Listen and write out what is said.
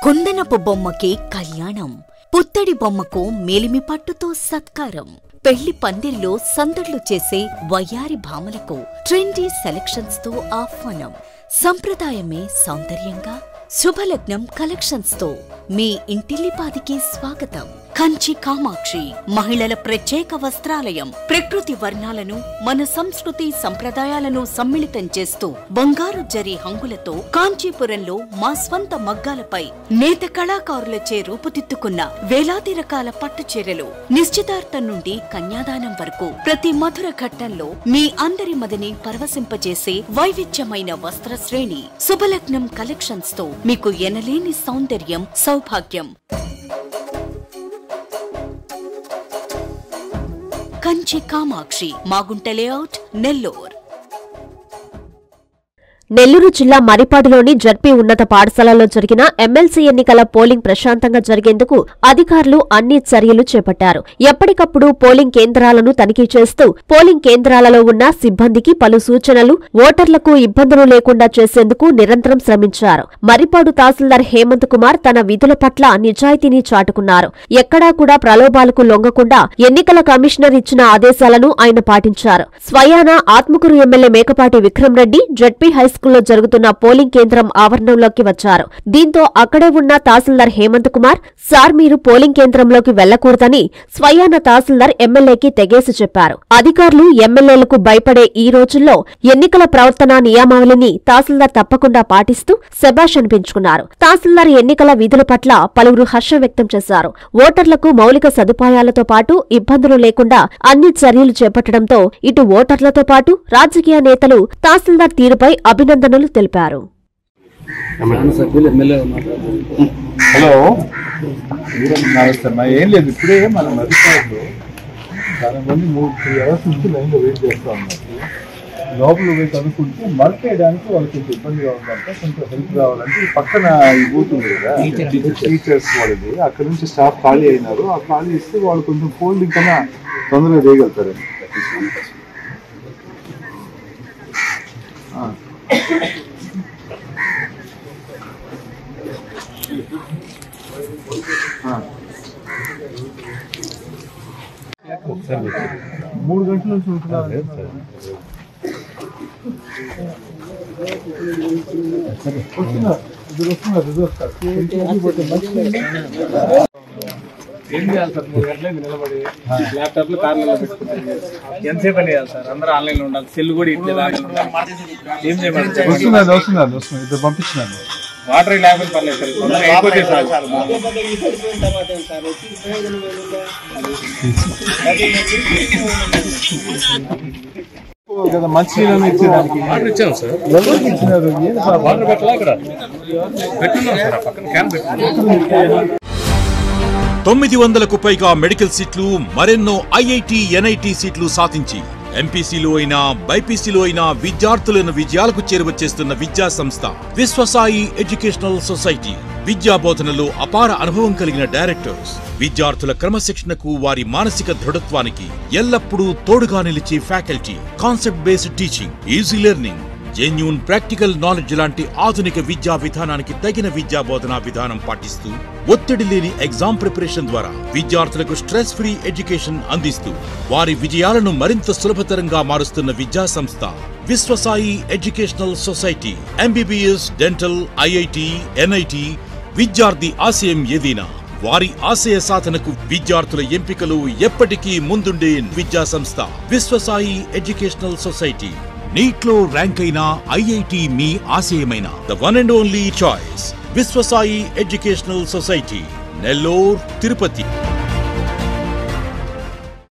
కుందనపు బొమ్మకి కళ్యాణం పుత్తడి బొమ్మకు మేలిమి పట్టుతో సత్కారం పెళ్లి పందిరిలో సందడ్లు చేసే వయ్యారి భామలకు ట్రెండీ సెలక్షన్స్ తో ఆహ్వానం సంప్రదాయమే సౌందర్యంగా శుభలగ్నం కలెక్షన్స్ తో మీ ఇంటిల్లిపాదికి స్వాగతం కంచి కామాక్షి మహిళల ప్రత్యేక వస్త్రాలయం ప్రకృతి వర్ణాలను మన సంస్కృతి సంప్రదాయాలను సమ్మిళితం చేస్తూ బంగారు జరి హంగులతో కాంచీపురంలో మా స్వంత మగ్గాలపై నేత కళాకారులచే రూపుదిద్దుకున్న వేలాది రకాల పట్టు చీరలు నిశ్చితార్థం నుండి కన్యాదానం వరకు ప్రతి మధుర ఘట్టంలో మీ అందరి మదిని పరవశింపజేసే వైవిధ్యమైన వస్త్ర శ్రేణి శుభలగ్నం కలెక్షన్స్ తో మీకు ఎనలేని సౌందర్యం సౌభాగ్యం కంచి కామాక్షి మాగుంట లేఅవుట్ నెల్లూర్ నెల్లూరు జిల్లా మరిపాడులోని జడ్పీ ఉన్నత పాఠశాలలో జరిగిన ఎమ్మెల్సీ ఎన్నికల పోలింగ్ ప్రశాంతంగా జరిగేందుకు అధికారులు అన్ని చర్యలు చేపట్టారు ఎప్పటికప్పుడు పోలింగ్ కేంద్రాలను తనిఖీ చేస్తూ పోలింగ్ కేంద్రాలలో ఉన్న సిబ్బందికి పలు సూచనలు ఓటర్లకు ఇబ్బందులు లేకుండా చేసేందుకు నిరంతరం శ్రమించారు మరిపాడు తహసీల్దార్ హేమంత్ కుమార్ తన విధుల పట్ల నిజాయితీని చాటుకున్నారు ఎక్కడా కూడా ప్రలోభాలకు లొంగకుండా ఎన్నికల కమిషనర్ ఇచ్చిన ఆదేశాలను ఆయన పాటించారు స్వయాన ఆత్మకూరు ఎమ్మెల్యే మేకపాటి విక్రమ్ రెడ్డి జడ్పీ హైస్కూల్లో జరుగుతున్న పోలింగ్ కేంద్రం ఆవరణంలోకి వచ్చారు దీంతో అక్కడే ఉన్న తహసీల్దార్ హేమంత్ కుమార్ సార్ మీరు పోలింగ్ కేంద్రంలోకి వెళ్లకూడదని స్వయాన తహసీల్దార్ ఎమ్మెల్యేకి తెగేసి చెప్పారు అధికారులు ఎమ్మెల్యేలకు భయపడే ఈ రోజుల్లో ఎన్నికల ప్రవర్తన నియమావళిని తహసీల్దార్ తప్పకుండా పాటిస్తూ శబాష్ అనిపించుకున్నారు తహసీల్దార్ ఎన్నికల విధుల పట్ల పలువురు హర్షం వ్యక్తం చేశారు ఓటర్లకు మౌలిక సదుపాయాలతో పాటు ఇబ్బందులు లేకుండా అన్ని చర్యలు చేపట్టడంతో ఇటు ఓటర్లతో పాటు రాజకీయ నేతలు తహసీల్దార్ తీరుపై అభినందనలు తెలిపారు సభ్యులు ఎమ్మెల్యే ఉన్నారు హలో నమస్తే అమ్మా ఏం లేదు ఇప్పుడే మన మధ్యలో చాలా మంది మూడు త్రీ అవర్స్ నుంచి లైన్లో వెయిట్ చేస్తూ ఉన్నారు లోపల పోయి కనుక్కుంటే మల్క్ వేయడానికి వాళ్ళకి కొంచెం ఇబ్బందిగా ఉందంట కొంచెం హెల్ప్ కావాలంటే ఈ పక్కన ఈ బూత్ ఉంది కదా టీచర్స్ వాళ్ళది అక్కడ నుంచి స్టాఫ్ ఖాళీ అయినారు ఆ ఖాళీ ఇస్తే వాళ్ళు కొంచెం ఫోల్డింగ్ కన్నా తొందరగా చేయగలుగుతారు ఆ. ఆ. మూడు గంటల నుంచి ఉంటున్నారు వస్తున్నారు ఇద్దరు వస్తున్నారు ఇద్దరు వస్తారు వెళ్ళిపోతే మంచిది. ఏం చేయాలి సార్ మూడు గంటలకు నిలబడి ల్యాప్టాప్ లో కార్లలో పెట్టుకుంటారు ఎంతసేపు అని చేయాలి సార్ అందరూ ఆన్లైన్ లో ఉండాలి సెల్ కూడా ఇట్లే ఆన్లైన్ ఉండాలి ఏం చేయమంటారు వస్తున్నారు వస్తున్నారు వస్తున్నారు ఇద్దరు పంపించినాను వాటర్ లేకపోతే పర్లేదు సార్ తొందరగా అయిపోతే చాలు కదా మంచి నీళ్ళని ఇచ్చేదానికి వాటర్ ఇచ్చాము సార్ ఎవరికి ఇచ్చినారు ఏంది పాపం? వాటర్ పెట్టలా ఇక్కడ పెట్టున్నాం సార్ ఆ పక్కన క్యాన్ పెట్టున్నాం తొమ్మిది వందలకు పైగా మెడికల్ సీట్లు మరెన్నో ఐఐటి ఎన్ఐటి సీట్లు సాధించి ఎంపీసీలో అయినా బైపీసీలో అయినా విద్యార్థులను విజయాలకు చేరువచేస్తున్న విద్యా సంస్థ విశ్వసాయి ఎడ్యుకేషనల్ సొసైటీ విద్యా బోధనలో అపార అనుభవం కలిగిన డైరెక్టర్స్ విద్యార్థుల క్రమశిక్షణకు వారి మానసిక దృఢత్వానికి ఎల్లప్పుడూ తోడుగా నిలిచే faculty concept based teaching easy learning genuine practical knowledge లాంటి ఆధునిక విద్యా విధానానికి తగిన విద్యా బోధనా విధానం పాటిస్తూ ఒత్తిడి లేని ఎగ్జామ్ ప్రిపరేషన్ ద్వారా విద్యార్థులకు స్ట్రెస్ ఫ్రీ ఎడ్యుకేషన్ అందిస్తూ వారి విజయాలను మరింత సులభతరంగా మారుస్తున్న విద్యా సంస్థ Viswasai educational society MBBS dental IIT NIT విద్యార్థి ఆశయం ఏదైనా వారి ఆశయ సాధనకు విద్యార్థుల ఎంపికలు ఎప్పటికీ ముందుండే విద్యా సంస్థ విశ్వసాయి ఎడ్యుకేషనల్ సొసైటీ నీట్లో ర్యాంక్ అయిన ఐఐటి మీ ఆశయమైన the one and only choice Viswasai educational society Nellore Tirupati